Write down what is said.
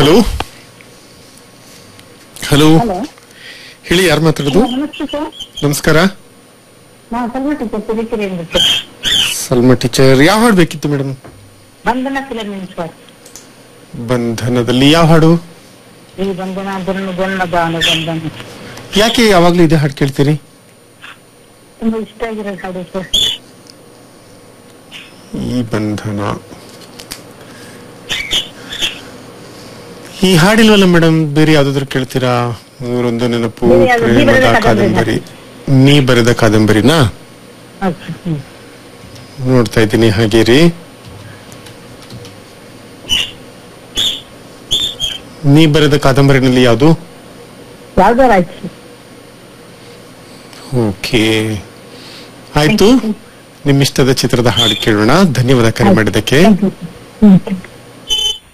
Hello hello hello ಹೇಳಿ ಯಾರು ಮಾತಾಡೋದು ನಮಸ್ತೆ ಸರ್ ನಮಸ್ಕಾರ ನಾವು ಸಲ್ಮಾ ಟೀಚರ್ ಸಿರಿಕೆರೆಯಿಂದ ಸರ್ ಸಲ್ಮಾ ಟೀಚರ್ ಯಾವ ಹಾಡು ಬೇಕಿತ್ತು ಮೇಡಮ್ ಬಂಧನ ಫಿಲಮ್ ಸರ್ ಬಂಧನದಲ್ಲಿ ಯಾವ ಹಾಡು ಈ ಬಂಧನ ದುರ್ನ ಜನ್ಮ ಭಾವನೆ ಬಂಧನ ಯಾಕೆ ಯಾವಾಗ್ಲೂ ಇದೇ ಹಾಡು ಕೇಳ್ತೀರಿ ತುಂಬಾ ಇಷ್ಟ ಆಗಿರೋ ಹಾಡು ಸರ್ ಈ ಬಂಧನ ಈ ಹಾಡಿಲ್ವಲ್ಲ ಮೇಡಮ್ ಬೇರೆ ಯಾವ್ದಾದ್ರು ಕೇಳ್ತೀರಾ ಮೂರೊಂದು ನೆನಪು ಬೇರೆ ಯಾವ್ದು? ನೀ ಬರೆದ ಪ್ರೇಮದ ಕಾದಂಬರಿ. ಕಾದಂಬರಿ ನೀ ಬರೆದ ಕಾದಂಬರಿನಾ ಹೌದು ಸರ್. ಹ್ಮ್. ನೋಡ್ತಾ ಇದ್ದೀನಿ ಹಾಗೆ ರೀ ನೀ ಬರೆದ ಕಾದಂಬರಿನಲ್ಲಿ ಯಾವುದು ಯಾವ್ದಾರ ಆಯ್ತು ಸರ್. ಓಕೆ ಆಯ್ತು ನಿಮ್ಮಿಷ್ಟದ ಚಿತ್ರದ ಹಾಡು ಕೇಳೋಣ ಧನ್ಯವಾದ ಕರೆ ಮಾಡಿದ್ದಕ್ಕೆ Thank you, sir. ಹ್ಮ್.